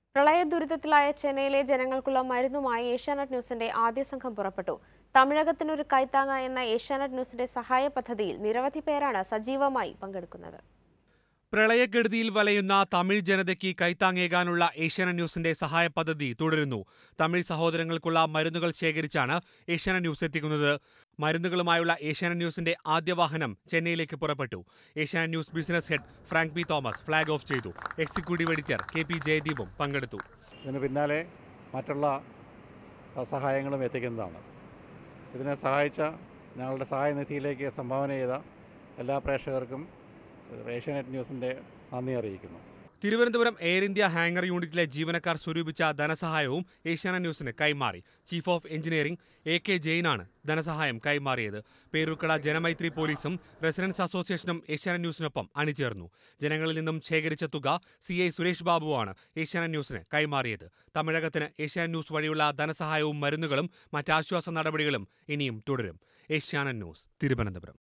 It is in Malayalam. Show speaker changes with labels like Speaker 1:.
Speaker 1: പ്രളയ ദുരിതത്തിലായ ചെന്നൈയിലെ ജനങ്ങൾക്കുള്ള മരുന്നുമായി ഏഷ്യാനെറ്റ് ന്യൂസിന്റെ ആദ്യ സംഘം പുറപ്പെട്ടു തമിഴകത്തിനൊരു കൈത്താങ്ങ എന്ന ഏഷ്യാനെറ്റ് ന്യൂസിന്റെ സഹായ പദ്ധതിയിൽ നിരവധി പേരാണ് സജീവമായി പങ്കെടുക്കുന്നത്
Speaker 2: പ്രളയക്കെടുതിയിൽ വലയുന്ന തമിഴ് ജനതയ്ക്ക് കൈത്താങ്ങേകാനുള്ള ഏഷ്യാനെറ്റ് ന്യൂസിന്റെ സഹായ പദ്ധതി തുടരുന്നു തമിഴ് സഹോദരങ്ങൾക്കുള്ള മരുന്നുകൾ ശേഖരിച്ചാണ് ഏഷ്യാനെറ്റ് ന്യൂസ് എത്തിക്കുന്നത് മരുന്നുകളുമായുള്ള ഏഷ്യാനെറ്റ് ന്യൂസിന്റെ ആദ്യ വാഹനം ചെന്നൈയിലേക്ക് പുറപ്പെട്ടു Asianet news business head Frank P Thomas flag off ചെയ്തു എക്സിക്യൂട്ടീവ് എഡിറ്റർ കെ പി ജയദീപും പങ്കെടുത്തു
Speaker 3: ഇതിന് പിന്നാലെ മറ്റുള്ള അഹ്, സഹായങ്ങളും എത്തിക്കുന്നതാണ് ഇതിനെ സഹായിച്ച ഞങ്ങളുടെ സഹായനിധിയിലേക്ക് സംഭാവന ചെയ്ത എല്ലാ പ്രേക്ഷകർക്കും ഏഷ്യാനെറ്റ് ന്യൂസിൻ്റെ നന്ദി അറിയിക്കുന്നു
Speaker 2: തിരുവനന്തപുരം എയർ ഇന്ത്യ ഹാങ്ങർ യൂണിറ്റിലെ ജീവനക്കാർ സ്വരൂപിച്ച ധനസഹായവും ഏഷ്യാനെറ്റ് ന്യൂസിന് കൈമാറി chief of engineering A K ജെയിനാണ് ധനസഹായം കൈമാറിയത് പേരൂർക്കട ജനമൈത്രി പോലീസും റെസിഡൻസ് അസോസിയേഷനും ഏഷ്യാനെറ്റ് ന്യൂസിനൊപ്പം അണിചേർന്നു ജനങ്ങളിൽ നിന്നും ശേഖരിച്ച തുക സി ഐ സുരേഷ് ബാബുവാണ് ഏഷ്യാനെറ്റ് ന്യൂസിന് കൈമാറിയത് തമിഴകത്തിന് ഏഷ്യാനെറ്റ് ന്യൂസ് വഴിയുള്ള ധനസഹായവും മരുന്നുകളും മറ്റാശ്വാസ നടപടികളും ഇനിയും തുടരും ഏഷ്യാനെറ്റ് ന്യൂസ് തിരുവനന്തപുരം